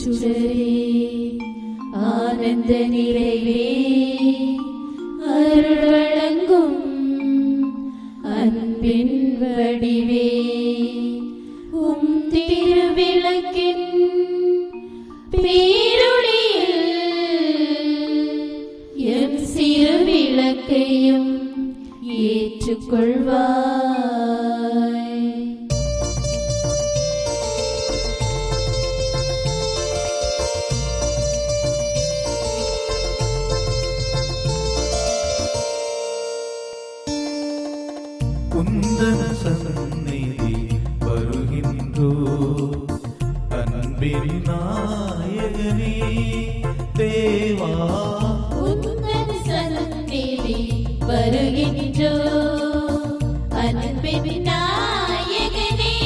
சுடரே ஆனந்த நிறைவே அருள் வழங்கும் அன்பின் வடிவே உம் திருவிளக்கின் பேரொளியில் எம் சிறு விளக்கையும் ஏற்றுக்கொள்வாய் குந்தன சந்நிதி வருகின்றோ அன்பின் நாயகனே தேவா உந்தன் சந்நிதி வருகின்றோ அன்பின் நாயகனே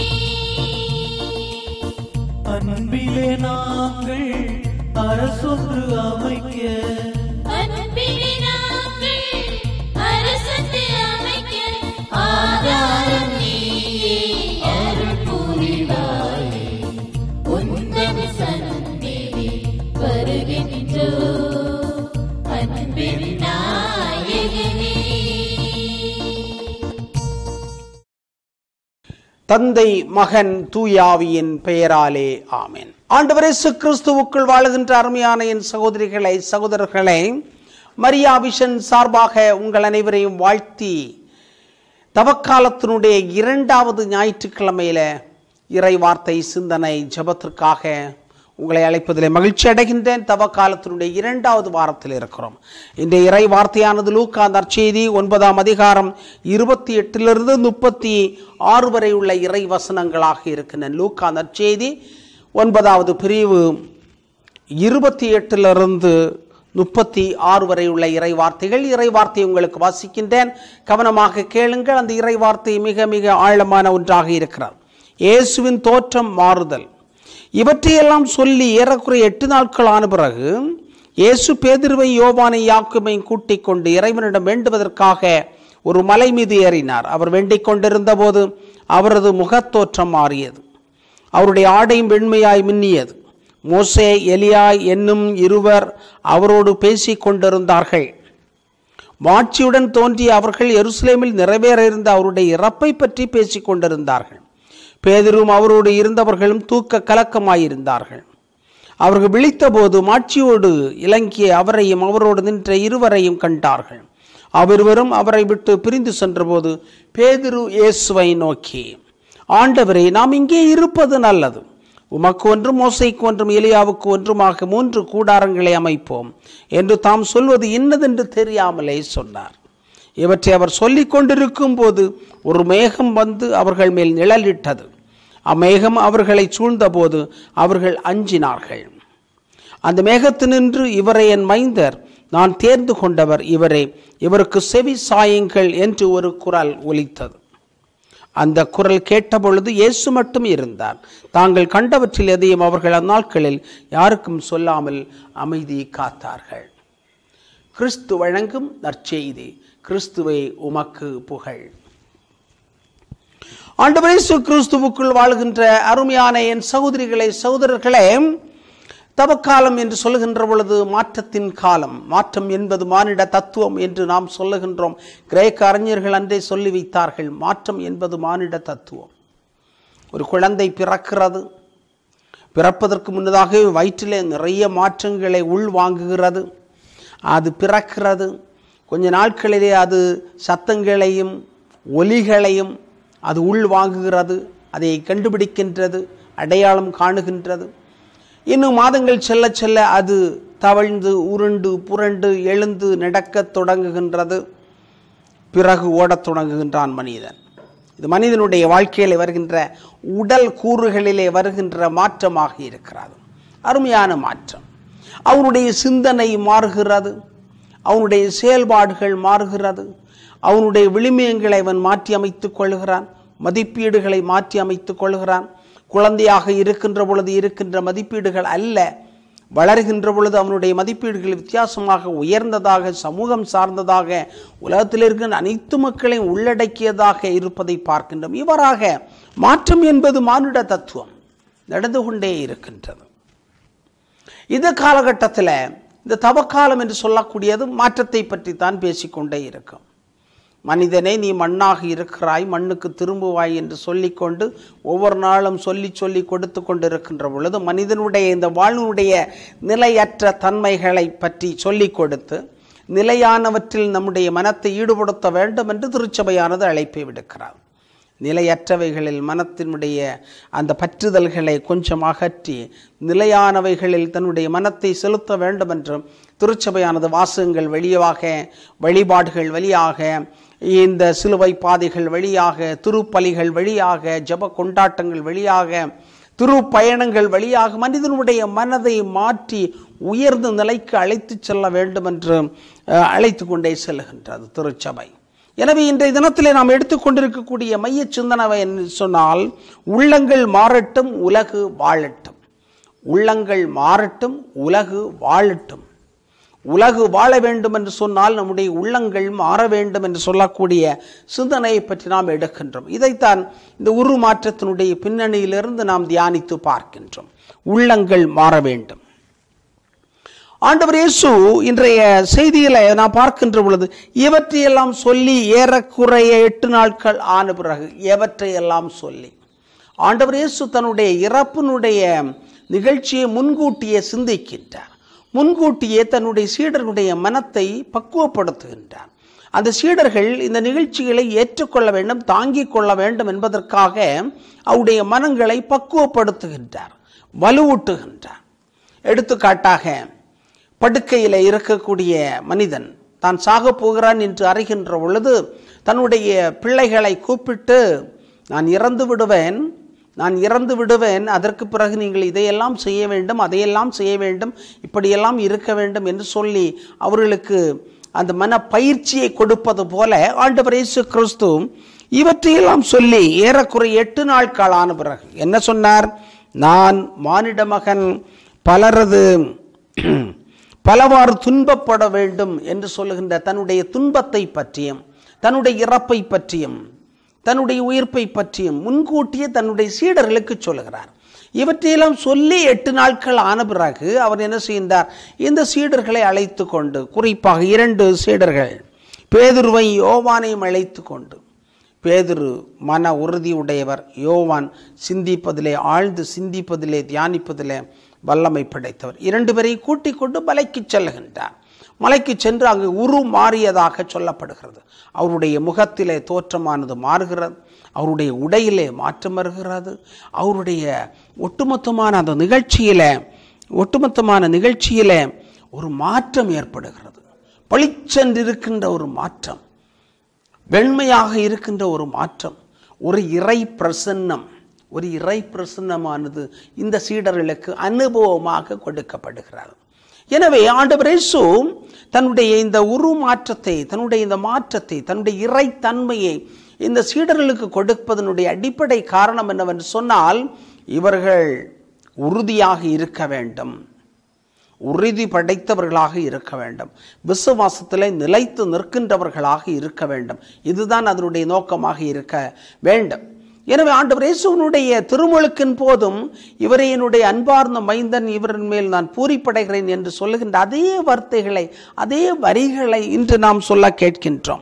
அன்பிலே நாங்கள் அரசொன்று அமைக்க அன்பிலே நாங்கள் அரசத்து அமைக்க ஆதாரம் நீயே அருள் புரிவாயே உந்தன் சந்நிதி வருகின்றோ அன்பின் நாயகனே தந்தை மகன் தூயாவியின் பெயராலே ஆமென் ஆண்டவர் இயேசு கிறிஸ்துவுக்குள் வாழுகின்ற அருமையான என் சகோதரிகளை சகோதரர்களே மரியா விஷன் சார்பாக உங்கள் அனைவரையும் வாழ்த்தி தவக்காலத்தினுடைய இரண்டாவது ஞாயிற்றுக்கிழமையில இறை வார்த்தை சிந்தனை ஜெபத்திற்காக உங்களை அழைப்பதிலே மகிழ்ச்சி அடைகின்றேன் தவக்காலத்தினுடைய இரண்டாவது வாரத்தில் இருக்கிறோம் இந்த இறை வார்த்தையானது லூக்கா நற்செய்தி ஒன்பதாம் அதிகாரம் இருபத்தி எட்டிலிருந்து முப்பத்தி ஆறு வரை உள்ள இறை வசனங்களாக இருக்கின்றன லூக்கா நற்செய்தி ஒன்பதாவது பிரிவு இருபத்தி எட்டிலிருந்து முப்பத்தி ஆறு வரை உள்ள இறை வார்த்தைகள் இறை வார்த்தையை உங்களுக்கு வாசிக்கின்றேன் கவனமாக கேளுங்கள் அந்த இறை வார்த்தை மிக மிக ஆழமான ஒன்றாக இருக்கிறது இயேசுவின் தோற்றம் மாறுதல் இவற்றையெல்லாம் சொல்லி ஏறக்குறைய எட்டு நாட்கள் ஆன பிறகு இயேசு பேதிருவை யோவானை யாக்குமையும் கூட்டிக் கொண்டு இறைவனிடம் வேண்டுவதற்காக ஒரு மலை மீது ஏறினார் அவர் வேண்டிக் கொண்டிருந்த போது அவரது முகத்தோற்றம் மாறியது அவருடைய ஆடையும் வெண்மையாய் மின்னியது மோசே எலியா என்னும் இருவர் அவரோடு பேசிக் கொண்டிருந்தார்கள் மாட்சியுடன் தோன்றிய அவர்கள் எருசலேமில் நிறைவேற இருந்த அவருடைய இறப்பை பற்றி பேசிக் கொண்டிருந்தார்கள் பேதரும் அவரோடு இருந்தவர்களும் தூக்க கலக்கமாயிருந்தார்கள் அவர்கள் விழித்தபோது மாட்சியோடு இலங்கிய அவரையும் அவரோடு நின்ற இருவரையும் கண்டார்கள் அவ்விருவரும் அவரை விட்டு பிரிந்து சென்றபோது பேதுரு இயேசுவை நோக்கி ஆண்டவரே நாம் இங்கே இருப்பது நல்லது உமக்கு ஒன்றும் மோசைக்கு ஒன்றும் எலியாவுக்கு ஒன்றுமாக மூன்று கூடாரங்களை அமைப்போம் என்று தாம் சொல்வது இன்னதென்று தெரியாமலே சொன்னார் இவற்றை அவர் சொல்லிக் கொண்டிருக்கும் போது ஒரு மேகம் வந்து அவர்கள் மேல் நிழலிட்டது அம்மேகம் அவர்களை சூழ்ந்தபோது அவர்கள் அஞ்சினார்கள் அந்த மேகத்தினின்று இவரை என் மைந்தர் நான் தேர்ந்து கொண்டவர் இவரே இவருக்கு செவி சாயுங்கள் என்று ஒரு குரல் ஒலித்தது அந்த குரல் கேட்டபொழுது இயேசு மட்டும் இருந்தார் தாங்கள் கண்டவற்றில் எதையும் அவர்கள் அந்நாட்களில் யாருக்கும் சொல்லாமல் அமைதி காத்தார்கள் கிறிஸ்து வழங்கும் நற்செய்தி கிறிஸ்துவை உமக்கு புகழ் ஆண்டவர் இயேசு கிறிஸ்துவுக்குள் வாழ்கின்ற அருமையான என் சகோதரிகளே சகோதரர்களே தவக்காலம் என்று சொல்லுகின்ற பொழுது மாற்றத்தின் காலம் மாற்றம் என்பது மானிட தத்துவம் என்று நாம் சொல்லுகின்றோம் கிரேக்க அறிஞர்கள் அன்றே சொல்லி வைத்தார்கள் மாற்றம் என்பது மானிட தத்துவம் ஒரு குழந்தை பிறக்கிறது பிறப்பதற்கு முன்னதாக வயிற்றிலே நிறைய மாற்றங்களை உள் வாங்குகிறது அது பிறக்கிறது கொஞ்ச நாட்களிலே அது சத்தங்களையும் ஒலிகளையும் அது உள் வாங்குகிறது அதை கண்டுபிடிக்கின்றது அடையாளம் காணுகின்றது இன்னும் மாதங்கள் செல்ல செல்ல அது தவழ்ந்து உருண்டு புரண்டு எழுந்து நடக்கத் தொடங்குகின்றது பிறகு ஓடத் தொடங்குகின்றான் மனிதன் இது மனிதனுடைய வாழ்க்கையில் வருகின்ற உடல் கூறுகளிலே வருகின்ற மாற்றமாக இருக்கிறது அருமையான மாற்றம் அவனுடைய சிந்தனை மாறுகிறது அவனுடைய செயல்பாடுகள் மாறுகிறது அவனுடைய விளிமியங்களை அவன் மாற்றி அமைத்துக் கொள்கிறான் மதிப்பீடுகளை மாற்றி அமைத்துக் கொள்கிறான் குழந்தையாக இருக்கின்ற பொழுது இருக்கின்ற மதிப்பீடுகள் அல்ல வளர்கின்ற பொழுது அவனுடைய மதிப்பீடுகள் வித்தியாசமாக உயர்ந்ததாக சமூகம் சார்ந்ததாக உலகத்தில் இருக்கின்ற அனைத்து மக்களையும் உள்ளடக்கியதாக இருப்பதை பார்க்கின்றோம் இவ்வாறாக மாற்றம் என்பது மானுட தத்துவம் நடந்து கொண்டே இருக்கின்றது இந்த காலகட்டத்தில் இந்த தவக்காலம் என்று சொல்லக்கூடியது மாற்றத்தை பற்றி தான் பேசிக்கொண்டே இருக்கும் மனிதனே நீ மண்ணாக இருக்கிறாய் மண்ணுக்கு திரும்புவாய் என்று சொல்லிக்கொண்டு ஒவ்வொரு நாளும் சொல்லி சொல்லி கொடுத்து கொண்டிருக்கின்ற பொழுது மனிதனுடைய இந்த வாழ்வினுடைய நிலையற்ற தன்மைகளை பற்றி சொல்லிக் கொடுத்து நிலையானவற்றில் நம்முடைய மனத்தை ஈடுபடுத்த வேண்டும் என்று திருச்சபையானது அழைப்பை விடுக்கிறார் நிலையற்றவைகளில் மனத்தினுடைய அந்த பற்றுதல்களை கொஞ்சம் அகற்றி நிலையானவைகளில் தன்னுடைய மனத்தை செலுத்த வேண்டும் என்றும் திருச்சபையானது வாசகங்கள் வழியாக வழிபாடுகள் வழியாக இந்த சிலுவை பாதைகள் வழியாக திருப்பலிகள் வழியாக ஜப கொண்டாட்டங்கள் வழியாக திரு பயணங்கள் வழியாக மனிதனுடைய மனதை மாற்றி உயர்ந்த நிலைக்கு அழைத்து செல்ல வேண்டும் என்று அஹ், அழைத்து கொண்டே செல்கின்றது திருச்சபை எனவே இன்றைய தினத்திலே நாம் எடுத்துக்கொண்டிருக்கக்கூடிய மைய சிந்தனை என்று சொன்னால் உள்ளங்கள் மாறட்டும் உலகு வாழட்டும் உள்ளங்கள் மாறட்டும் உலகு வாழட்டும் உலகு வாழ வேண்டும் என்று சொன்னால் நம்முடைய உள்ளங்கள் மாற வேண்டும் என்று சொல்லக்கூடிய சிந்தனையை பற்றி நாம் எடுக்கின்றோம் இதைத்தான் இந்த உரு மாற்றத்தினுடைய பின்னணியிலிருந்து நாம் தியானித்து பார்க்கின்றோம் உள்ளங்கள் மாற வேண்டும் ஆண்டவர் இயேசு இன்றைய செய்தியில நான் பார்க்கின்ற பொழுது இவற்றையெல்லாம் சொல்லி ஏறக்குறைய எட்டு நாட்கள் ஆன பிறகு எவற்றையெல்லாம் சொல்லி ஆண்டவர் இயேசு தன்னுடைய இறப்பினுடைய நிகழ்ச்சியை முன்கூட்டியே சிந்திக்கின்றார் முன்கூட்டியே தன்னுடைய சீடர்களுடைய மனத்தை பக்குவப்படுத்துகின்றார் அந்த சீடர்கள் இந்த நிகழ்ச்சிகளை ஏற்றுக்கொள்ள வேண்டும் தாங்கிக் கொள்ள வேண்டும் என்பதற்காக அவருடைய மனங்களை பக்குவப்படுத்துகின்றார் வலுவூட்டுகின்றார் எடுத்துக்காட்டாக படுக்கையில் இருக்கக்கூடிய மனிதன் தான் சாகப் போகிறான் என்று அறிகின்ற பொழுது தன்னுடைய பிள்ளைகளை கூப்பிட்டு நான் இறந்து விடுவேன் நான் இறந்து விடுவேன் அதற்கு பிறகு நீங்கள் இதையெல்லாம் செய்ய வேண்டும் அதையெல்லாம் செய்ய வேண்டும் இப்படியெல்லாம் இருக்க வேண்டும் என்று சொல்லி அவர்களுக்கு அந்த மன பயிற்சியை கொடுப்பது போல ஆண்டவர் இயேசு கிறிஸ்து இவற்றையெல்லாம் சொல்லி ஏறக்குறைய எட்டு நாட்கள் ஆன பிறகு என்ன சொன்னார் நான் மானிட மகன் பலரது பலவாறு துன்பப்பட வேண்டும் என்று சொல்லுகின்ற தன்னுடைய துன்பத்தை பற்றியும் தன்னுடைய இறப்பை பற்றியும் தன்னுடைய உயிர்ப்பை பற்றியும் முன்கூட்டியே தன்னுடைய சீடர்களுக்கு சொல்லுகிறார் இவற்றையெல்லாம் சொல்லி எட்டு நாட்கள் ஆன பிறகு அவர் என்ன செய்கின்றார் இந்த சீடர்களை அழைத்து கொண்டு குறிப்பாக இரண்டு சீடர்கள் பேதுருவை யோவானையும் அழைத்து கொண்டு பேதுரு மன உறுதி உடையவர் யோவான் சிந்திப்பதிலே ஆழ்ந்து சிந்திப்பதிலே தியானிப்பதிலே வல்லமை படைத்தவர் இரண்டு பேரை கூட்டிக் கொண்டு மலைக்கு செல்லுகின்றார் மலைக்கு சென்று அங்கு உரு மாறியதாக சொல்லப்படுகிறது அவருடைய முகத்திலே தோற்றமானது மாறுகிறது அவருடைய உடையிலே மாற்றம் வருகிறது அவருடைய ஒட்டுமொத்தமான அந்த நிகழ்ச்சியில ஒட்டுமொத்தமான நிகழ்ச்சியில ஒரு மாற்றம் ஏற்படுகிறது பளிச்சென்று இருக்கின்ற ஒரு மாற்றம் வெண்மையாக இருக்கின்ற ஒரு மாற்றம் ஒரு இறை பிரசன்னம் ஒரு இறை பிரசன்னமானது இந்த சீடர்களுக்கு அனுபவமாக கொடுக்கப்படுகிறது எனவே ஆண்டவர் இயேசு தன்னுடைய இந்த உரு மாற்றத்தை தன்னுடைய இந்த மாற்றத்தை தன்னுடைய இறைத்தன்மையை இந்த சீடர்களுக்கு கொடுப்பதனுடைய அடிப்படை காரணம் என்னவென்று சொன்னால் இவர்கள் உறுதியாக இருக்க வேண்டும் உறுதி படைத்தவர்களாக இருக்க வேண்டும் விசுவாசத்தில் நிலைத்து நிற்கின்றவர்களாக இருக்க வேண்டும் இதுதான் அதனுடைய நோக்கமாக இருக்க வேண்டும் எனவே ஆண்டவர் இயேசுவனுடைய திருமுழுக்கின் போதும் இவரை என்னுடைய அன்பார்ந்த மைந்தன் இவரின் மேல் நான் பூரிப்படைகிறேன் என்று சொல்லுகின்ற அதே வார்த்தைகளை அதே வரிகளை இன்று நாம் சொல்ல கேட்கின்றோம்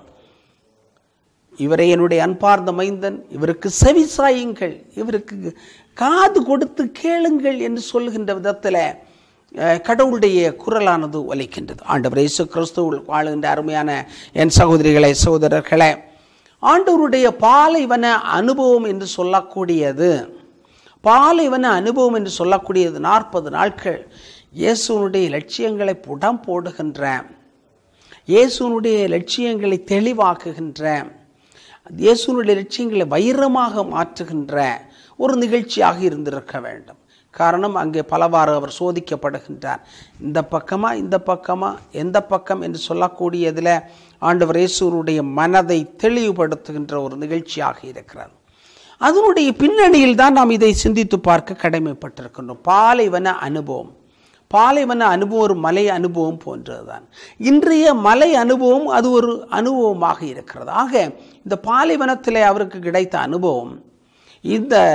இவரை என்னுடைய அன்பார்ந்த மைந்தன் இவருக்கு செவி சாயுங்கள் இவருக்கு காது கொடுத்து கேளுங்கள் என்று சொல்லுகின்ற விதத்தில் அஹ், கடவுளுடைய குரலானது ஒலிக்கின்றது ஆண்டவர் இயேசு கிறிஸ்துவுள் வாழுகின்ற அருமையான என் சகோதரிகளே சகோதரர்களே ஆண்டவருடைய பாலைவன அனுபவம் என்று சொல்லக்கூடியது பாலைவன அனுபவம் என்று சொல்லக்கூடியது நாற்பது நாட்கள் இயேசுனுடைய லட்சியங்களை புடம் போடுகின்ற இயேசுனுடைய லட்சியங்களை தெளிவாக்குகின்ற இயேசுனுடைய லட்சியங்களை வைரமாக மாற்றுகின்ற ஒரு நிகழ்ச்சியாக இருந்திருக்க வேண்டும் காரணம் அங்கே பலவாறு அவர் சோதிக்கப்படுகின்றார் இந்த பக்கமா இந்த பக்கமா எந்த பக்கம் என்று சொல்லக்கூடியதில் ஆண்டவர் இயேசுனுடைய மனதை தெளிவுபடுத்துகின்ற ஒரு நிகழ்ச்சியாக இருக்கிறது அதனுடைய பின்னணியில் தான் நாம் இதை சிந்தித்து பார்க்க கடமைப்பட்டிருக்கின்றோம் பாலைவன அனுபவம் பாலைவன அனுபவம் ஒரு மலை அனுபவம் போன்றதுதான் இன்றைய மலை அனுபவம் அது ஒரு அனுபவமாக இருக்கிறது ஆக இந்த பாலைவனத்திலே அவருக்கு கிடைத்த அனுபவம் இந்த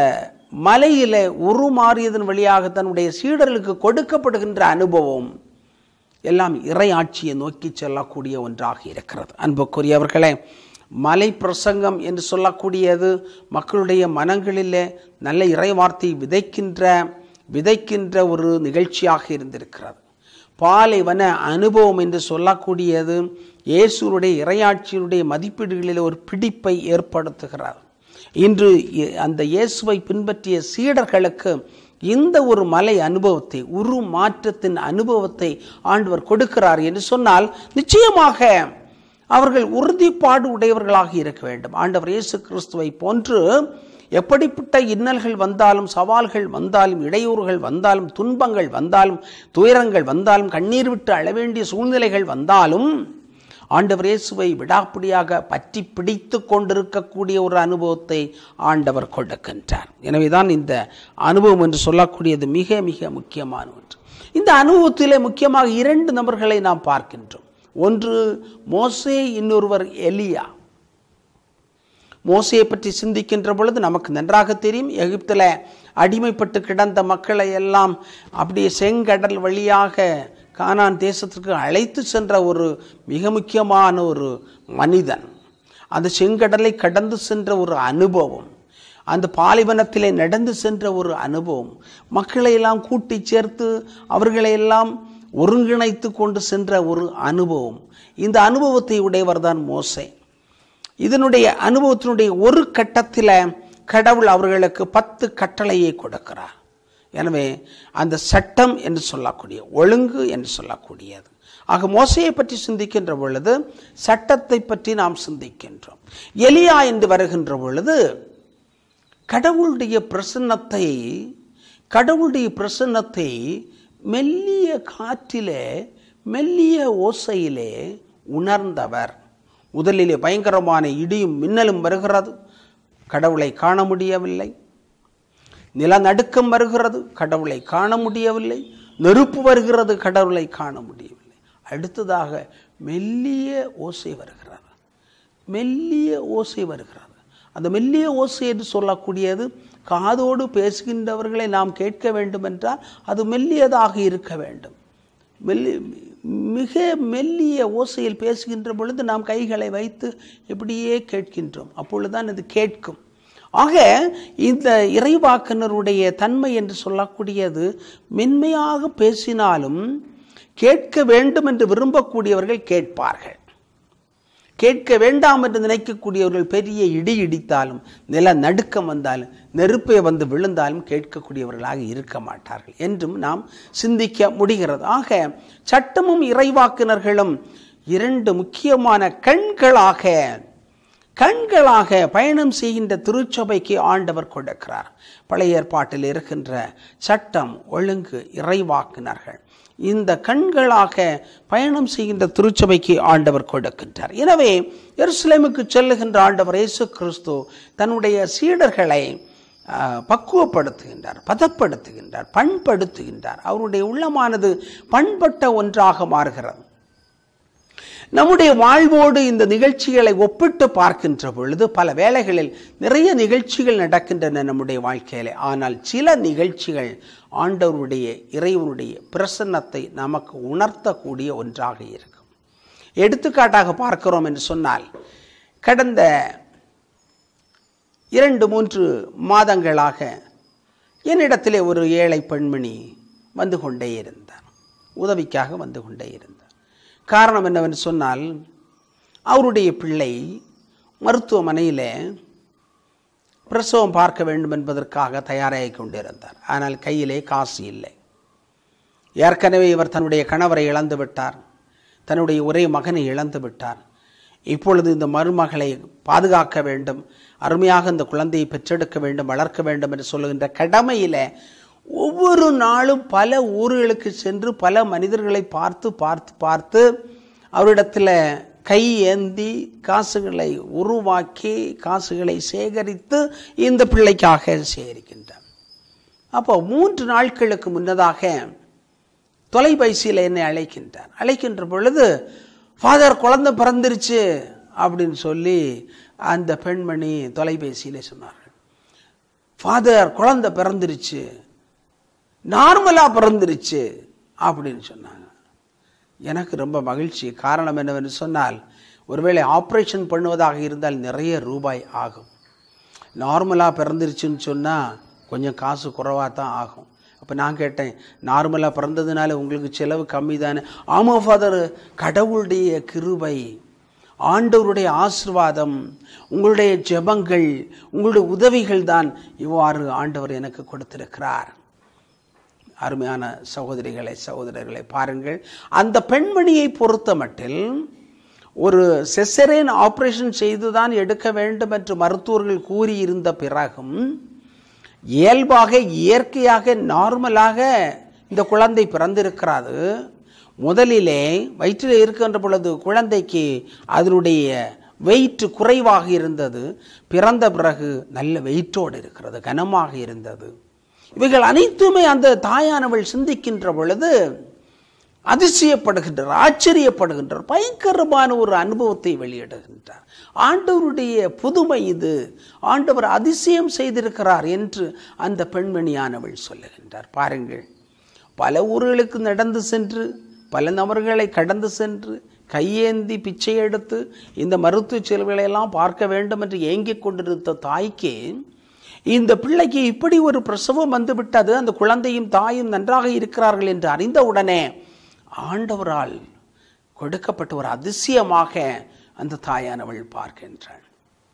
மலையில உருமாறியதன் வழியாக தன்னுடைய சீடர்களுக்கு கொடுக்கப்படுகின்ற அனுபவம் எல்லாம் இறையாட்சியை நோக்கி செல்லக்கூடிய ஒன்றாக இருக்கிறது அன்புக்குரியவர்களே மலை பிரசங்கம் என்று சொல்லக்கூடியது மக்களுடைய மனங்களிலே நல்ல இறைவார்த்தை விதைக்கின்ற விதைக்கின்ற ஒரு நிகழ்ச்சியாக இருந்திருக்கிறது பாலைவன அனுபவம் என்று சொல்லக்கூடியது இயேசுனுடைய இறையாட்சியினுடைய மதிப்பீடுகளில் ஒரு பிடிப்பை ஏற்படுத்துகிறார் இன்று இ- அந்த இயேசுவை பின்பற்றிய சீடர்களுக்கு இந்த ஒரு மலை அனுபவத்தை உரு மாற்றத்தின் அனுபவத்தை ஆண்டவர் கொடுக்கிறார் என்று சொன்னால் நிச்சயமாக அவர்கள் உறுதிப்பாடு உடையவர்களாக இருக்க வேண்டும் ஆண்டவர் இயேசு கிறிஸ்துவை போன்று எப்படிப்பட்ட இன்னல்கள் வந்தாலும் சவால்கள் வந்தாலும் இடையூறுகள் வந்தாலும் துன்பங்கள் வந்தாலும் துயரங்கள் வந்தாலும் கண்ணீர் விட்டு அழ வேண்டிய சூழ்நிலைகள் வந்தாலும் ஆண்டவர் இயேசுவை விடாப்பிடியாக பற்றி பிடித்து கொண்டிருக்கக்கூடிய ஒரு அனுபவத்தை ஆண்டவர் கொடுக்கின்றார் எனவேதான் இந்த அனுபவம் என்று சொல்லக்கூடியது மிக மிக முக்கியமான ஒன்று இந்த அனுபவத்திலே முக்கியமாக இரண்டு நபர்களை நாம் பார்க்கின்றோம் ஒன்று மோசே இன்னொருவர் எலியா மோசையை பற்றி சிந்திக்கின்ற பொழுது நமக்கு நன்றாக தெரியும் எகிப்தில் அடிமைப்பட்டு கிடந்த மக்களை எல்லாம் அப்படியே செங்கடல் வழியாக கானான் தேசத்திற்கு அழைத்து சென்ற ஒரு மிக முக்கியமான ஒரு மனிதன் அந்த செங்கடலை கடந்து சென்ற ஒரு அனுபவம் அந்த பாலைவனத்திலே நடந்து சென்ற ஒரு அனுபவம் மக்களை எல்லாம் கூட்டி சேர்த்து அவர்களை எல்லாம் ஒருங்கிணைத்து கொண்டு சென்ற ஒரு அனுபவம் இந்த அனுபவத்தை உடையவர்தான் மோசே இதனுடைய அனுபவத்தினுடைய ஒரு கட்டத்தில் கடவுள் அவர்களுக்கு பத்து கட்டளையை கொடுக்கிறார் எனவே அந்த சட்டம் என்று சொல்லக்கூடிய ஒழுங்கு என்று சொல்லக்கூடியது ஆக மோசையை பற்றி சிந்திக்கின்ற பொழுது சட்டத்தை பற்றி நாம் சிந்திக்கின்றோம் எலியா என்று வருகின்ற பொழுது கடவுளுடைய பிரசன்னத்தை கடவுளுடைய பிரசன்னத்தை மெல்லிய காற்றிலே மெல்லிய ஓசையிலே உணர்ந்தவர் முதலிலே பயங்கரமான இடியும் மின்னலும் வருகிறது கடவுளை காண முடியவில்லை நிலநடுக்கம் வருகிறது கடவுளை காண முடியவில்லை நெருப்பு வருகிறது கடவுளை காண முடியவில்லை அடுத்ததாக மெல்லிய ஓசை வருகிறது மெல்லிய ஓசை வருகிறது அந்த மெல்லிய ஓசை என்று சொல்லக்கூடியது காதோடு பேசுகின்றவர்களை நாம் கேட்க வேண்டும் என்றால் அது மெல்லியதாக இருக்க வேண்டும் மெல்லி மிக மெல்லிய ஓசையில் பேசுகின்ற பொழுது நாம் கைகளை வைத்து இப்படியே கேட்கின்றோம் அப்பொழுதுதான் இது கேட்கும் ஆக இந்த இறைவாக்கினருடைய தன்மை என்று சொல்லக்கூடியது மென்மையாக பேசினாலும் கேட்க வேண்டும் என்று விரும்பக்கூடியவர்கள் கேட்பார்கள் கேட்க வேண்டாம் என்று நினைக்கக்கூடியவர்கள் பெரிய இடி இடித்தாலும் நில நடுக்கம் வந்தாலும் நெருப்பே வந்து விழுந்தாலும் கேட்கக்கூடியவர்களாக இருக்க மாட்டார்கள் என்றும் நாம் சிந்திக்க முடிகிறது ஆக சட்டமும் இறைவாக்கினர்களும் இரண்டு முக்கியமான கண்களாக கண்களாக பயணம் செய்கின்ற திருச்சபைக்கு ஆண்டவர் கொடுக்கிறார் பழைய ஏற்பாட்டில் இருக்கின்ற சட்டம் ஒழுங்கு இறைவாக்கினர்கள் இந்த கண்களாக பயணம் செய்கின்ற திருச்சபைக்கு ஆண்டவர் கொடுக்கின்றார் எனவே எருசலேமுக்கு செல்லுகின்ற ஆண்டவர் இயேசு கிறிஸ்து தன்னுடைய சீடர்களை ஆஹ், பக்குவப்படுத்துகின்றார் பதப்படுத்துகின்றார் பண்படுத்துகின்றார் அவருடைய உள்ளமானது பண்பட்ட ஒன்றாக மாறுகிறது நம்முடைய வாழ்வோடு இந்த நிகழ்ச்சிகளை ஒப்பிட்டு பார்க்கின்ற பொழுது பல வேளைகளில் நிறைய நிகழ்ச்சிகள் நடக்கின்றன நம்முடைய வாழ்க்கையிலே ஆனால் சில நிகழ்ச்சிகள் ஆண்டவருடைய இறைவனுடைய பிரசன்னத்தை நமக்கு உணர்த்தக்கூடிய ஒன்றாக இருக்கும் எடுத்துக்காட்டாக பார்க்கிறோம் என்று சொன்னால் கடந்த இரண்டு மூன்று மாதங்களாக என்னிடத்திலே ஒரு ஏழை பெண்மணி வந்து கொண்டே இருந்தார் உதவிக்காக வந்து கொண்டே இருந்தார் காரணம் என்னவென்று சொன்னால் அவருடைய பிள்ளை மருத்துவமனையில் பிரசவம் பார்க்க வேண்டும் என்பதற்காக தயாராகி கொண்டிருந்தார் ஆனால் கையிலே காசு இல்லை ஏற்கனவே இவர் தன்னுடைய கணவரை இழந்து விட்டார் தன்னுடைய ஒரே மகனை இழந்து விட்டார் இப்பொழுது இந்த மருமகளை பாதுகாக்க வேண்டும் அருமையாக இந்த குழந்தையை பெற்றெடுக்க வேண்டும் வளர்க்க வேண்டும் என்று சொல்லுகின்ற கடமையில ஒவ்வொரு நாளும் பல ஊர்களுக்கு சென்று பல மனிதர்களை பார்த்து பார்த்து பார்த்து அவரிடத்தில் கை ஏந்தி காசுகளை உருவாக்கி காசுகளை சேகரித்து இந்த பிள்ளைக்காக சேகரிக்கின்றார் அப்போ மூன்று நாட்களுக்கு முன்னதாக தொலைபேசியில் என்னை அழைக்கின்றார் அழைக்கின்ற பொழுது ஃபாதர் குழந்தை பிறந்துருச்சு அப்படின்னு சொல்லி அந்த பெண்மணி தொலைபேசியிலே சொன்னார்கள் ஃபாதர் குழந்தை பிறந்துருச்சு நார்மலா பிறந்துருச்சு அப்படின்னு சொன்னாங்க எனக்கு ரொம்ப மகிழ்ச்சி காரணம் என்னவென்று சொன்னால் ஒருவேளை ஆப்ரேஷன் பண்ணுவதாக இருந்தால் நிறைய ரூபாய் ஆகும் நார்மலாக பிறந்துருச்சுன்னு சொன்னால் கொஞ்சம் காசு குறைவாக தான் ஆகும் அப்போ நான் கேட்டேன் நார்மலாக பிறந்ததுனால உங்களுக்கு செலவு கம்மி தானே ஆமாம் ஃபாதர் கடவுளுடைய கிருபை ஆண்டவருடைய ஆசிர்வாதம் உங்களுடைய ஜெபங்கள் உங்களுடைய உதவிகள் தான் இவ்வாறு ஆண்டவர் எனக்கு கொடுத்திருக்கிறார் அருமையான சகோதரிகளை சகோதரர்களை பாருங்கள் அந்த பெண்மணியை பொறுத்த மட்டில் ஒரு செசரேன் ஆபரேஷன் செய்துதான் எடுக்க வேண்டும் என்று மருத்துவர்கள் கூறியிருந்த பிறகும் இயல்பாக இயற்கையாக நார்மலாக இந்த குழந்தை பிறந்திருக்கிறது முதலிலே வயிற்றில் இருக்கின்ற பொழுது குழந்தைக்கு அதனுடைய வெயிட் குறைவாக இருந்தது பிறந்த பிறகு நல்ல வெயிட்டோடு இருக்கிறது கனமாக இருந்தது இவைகள் அனைத்துமே அந்த தாயானவள் சிந்திக்கின்ற பொழுது அதிசயப்படுகின்றார் ஆச்சரியப்படுகின்றார் பயங்கரமான ஒரு அனுபவத்தை வெளியிடுகின்றார் ஆண்டவருடைய புதுமை இது ஆண்டவர் அதிசயம் செய்திருக்கிறார் என்று அந்த பெண்மணியானவள் சொல்லுகின்றார் பாருங்கள் பல ஊர்களுக்கு நடந்து சென்று பல நபர்களை கடந்து சென்று கையேந்தி பிச்சை எடுத்து இந்த மருத்துவ செலவுகளை எல்லாம் பார்க்க வேண்டும் என்று ஏங்கிக் கொண்டிருந்த தாய்க்கு இந்த பிள்ளைக்கு இப்படி ஒரு பிரசவம் வந்துவிட்டது அந்த குழந்தையும் தாயும் நன்றாக இருக்கிறார்கள் என்று அறிந்தவுடனே ஆண்டவரால் கொடுக்கப்பட்ட ஒரு அதிசயமாக அந்த தாயானவள் பார்க்கின்றாள்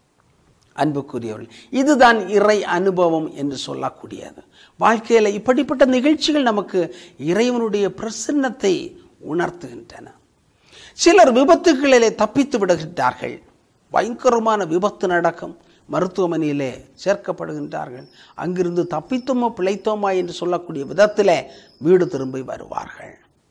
அன்புக்குரியவர்கள் இதுதான் இறை அனுபவம் என்று சொல்லக்கூடியது வாழ்க்கையில் இப்படிப்பட்ட நிகழ்ச்சிகள் நமக்கு இறைவனுடைய பிரசன்னத்தை உணர்த்துகின்றன சிலர் விபத்துகளிலே தப்பித்து விடுகின்றார்கள் பயங்கரமான விபத்து நடக்கும் மருத்துவமனையிலே சேர்க்கப்படுகின்றார்கள் அங்கிருந்து தப்பித்தோமா பிழைத்தோமா என்று சொல்லக்கூடிய விதத்திலே வீடு திரும்பி வருவார்கள்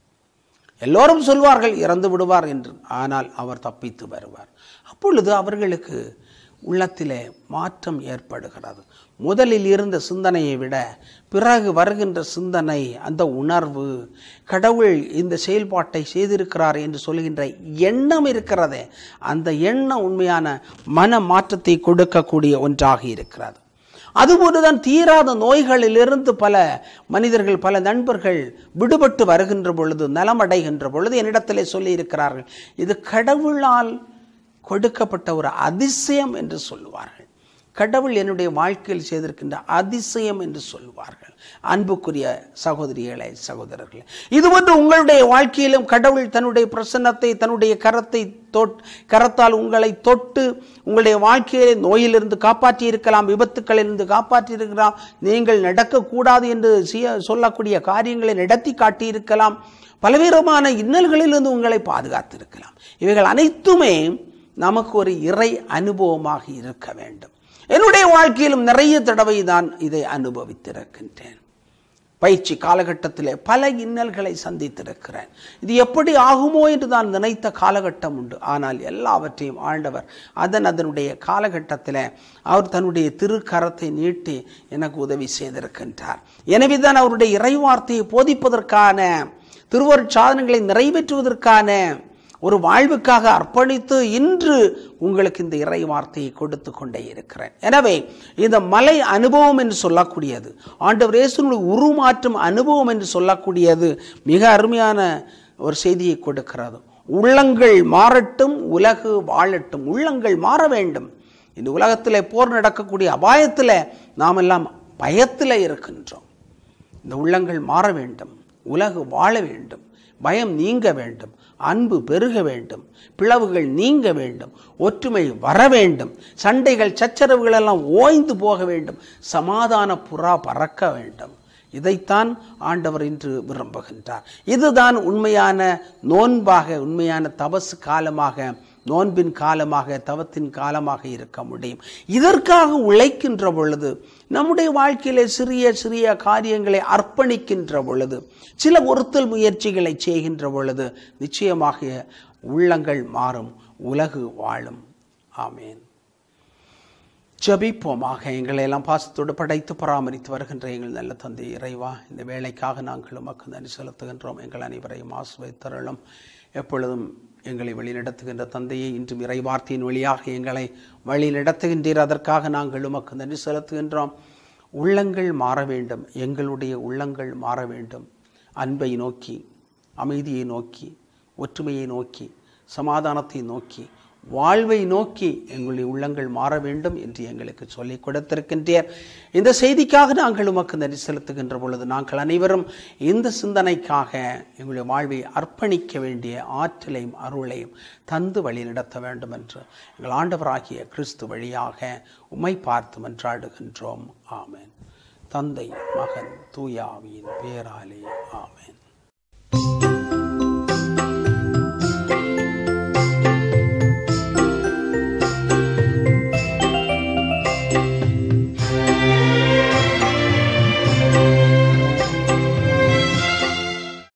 எல்லோரும் சொல்வார்கள் இறந்து விடுவார் என்று ஆனால் அவர் தப்பித்து வருவார் அப்பொழுது அவர்களுக்கு உள்ளத்திலே மாற்றம் ஏற்படுகிறது முதலில் இருந்த சிந்தனையை விட பிறகு வருகின்ற சிந்தனை அந்த உணர்வு கடவுள் இந்த செயல்பாட்டை செய்திருக்கிறார் என்று சொல்கின்ற எண்ணம் இருக்கிறதே அந்த எண்ணம் உண்மையான மன மாற்றத்தை கொடுக்கக்கூடிய ஒன்றாக இருக்கிறது அதுபோலதான் தீராத நோய்களிலிருந்து பல மனிதர்கள் பல நண்பர்கள் விடுபட்டு வருகின்ற பொழுது நலமடைகின்ற பொழுது என்னிடத்திலே சொல்லி இருக்கிறார்கள் இது கடவுளால் கொடுக்கப்பட்ட ஒரு அதிசயம் என்று சொல்லுவார்கள் கடவுள் என்னுடைய வாழ்க்கையில் செய்திருக்கின்ற அதிசயம் என்று சொல்லுவார்கள் அன்புக்குரிய சகோதரிகளே சகோதரர்களே இது போன்று உங்களுடைய வாழ்க்கையிலும் கடவுள் தன்னுடைய பிரசன்னத்தை தன்னுடைய கரத்தை தொட் கரத்தால் உங்களை தொட்டு உங்களுடைய வாழ்க்கையை நோயிலிருந்து காப்பாற்றி இருக்கலாம் விபத்துக்களிலிருந்து காப்பாற்றி இருக்கலாம் நீங்கள் நடக்கக்கூடாது என்று செய்ய- சொல்லக்கூடிய காரியங்களை நடத்தி காட்டியிருக்கலாம் பலவிதமான இன்னல்களிலிருந்து உங்களை பாதுகாத்திருக்கலாம் இவைகள் அனைத்துமே நமக்கு ஒரு இறை அனுபவமாக இருக்க வேண்டும் என்னுடைய வாழ்க்கையிலும் நிறைய தடவை தான் இதை அனுபவித்திருக்கின்றேன் பயிற்சி காலகட்டத்திலே பல இன்னல்களை சந்தித்திருக்கிறேன் இது எப்படி ஆகுமோ என்று நான் நினைத்த காலகட்டம் உண்டு ஆனால் எல்லாவற்றையும் ஆண்டவர் அதன் அதனுடைய காலகட்டத்தில் அவர் தன்னுடைய திருக்கரத்தை நீட்டி எனக்கு உதவி செய்திருக்கின்றார் எனவே தான் அவருடைய இறைவார்த்தையை போதிப்பதற்கான திருவருட்சாதனங்களை நிறைவேற்றுவதற்கான ஒரு வாழ்வுக்காக அர்ப்பணித்து இன்று உங்களுக்கு இந்த இறை வார்த்தையை கொடுத்து கொண்டே இருக்கிறேன் எனவே இந்த மலை அனுபவம் என்று சொல்லக்கூடியது ஆண்டவர் இயேசுனுடைய உருமாற்றும் அனுபவம் என்று சொல்லக்கூடியது மிக அருமையான ஒரு செய்தியை கொடுக்கிறது உள்ளங்கள் மாறட்டும் உலகு வாழட்டும் உள்ளங்கள் மாற வேண்டும் இந்த உலகத்திலே போர் நடக்கக்கூடிய அபாயத்தில் நாம் எல்லாம் பயத்தில் இருக்கின்றோம் இந்த உள்ளங்கள் மாற வேண்டும் உலகு வாழ வேண்டும் பயம் நீங்க வேண்டும் அன்பு பெருக வேண்டும் பிளவுகள் நீங்க வேண்டும் ஒற்றுமை வர வேண்டும் சண்டைகள் சச்சரவுகள் எல்லாம் ஓய்ந்து போக வேண்டும் சமாதான புறா பறக்க வேண்டும் இதைத்தான் ஆண்டவர் இன்று விரும்புகின்றார் இதுதான் உண்மையான நோன்பாக உண்மையான தபசு காலமாக நோன்பின் காலமாக தவத்தின் காலமாக இருக்க முடியும் இதற்காக உழைக்கின்ற பொழுது நம்முடைய வாழ்க்கையிலே சிறிய சிறிய காரியங்களை அர்ப்பணிக்கின்ற பொழுது சில ஒருத்தல் முயற்சிகளை செய்கின்ற பொழுது நிச்சயமாக உள்ளங்கள் மாறும் உலகு வாழும் ஆமேன் ஜபிப்போமாக எங்களை எல்லாம் பாசத்தோடு படைத்து பராமரித்து வருகின்ற எங்கள் நல்ல தந்தை இறைவா இந்த வேலைக்காக நாங்கள் உமக்கு நன்றி செலுத்துகின்றோம் எங்கள் அனைவரையும் ஆசுவைத்தருளும் எப்பொழுதும் எங்களை வழிநடத்துகின்ற தந்தையை இன்றும் இறை வார்த்தையின் வழியாக எங்களை வழி நடத்துகின்றீர் அதற்காக நாங்கள் உமக்கு நன்றி செலுத்துகின்றோம் உள்ளங்கள் மாற வேண்டும் எங்களுடைய உள்ளங்கள் மாற வேண்டும் அன்பை நோக்கி அமைதியை நோக்கி ஒற்றுமையை நோக்கி சமாதானத்தை நோக்கி வாழ்வை நோக்கி எங்களுடைய உள்ளங்கள் மாற வேண்டும் என்று எங்களுக்கு சொல்லிக் கொடுத்திருக்கின்றீர் இந்த செய்திக்காக நாங்கள் உமக்கு நன்றி செலுத்துகின்ற பொழுது நாங்கள் அனைவரும் இந்த சிந்தனைக்காக எங்களுடைய வாழ்வை அர்ப்பணிக்க வேண்டிய ஆற்றலையும் அருளையும் தந்து வழி நடத்த வேண்டும் என்று எங்கள் ஆண்டவராகிய கிறிஸ்து வழியாக உம்மை பார்த்து மன்றாடுகின்றோம் ஆமென் தந்தை மகன் தூயாவியின் பேராலே ஆமென்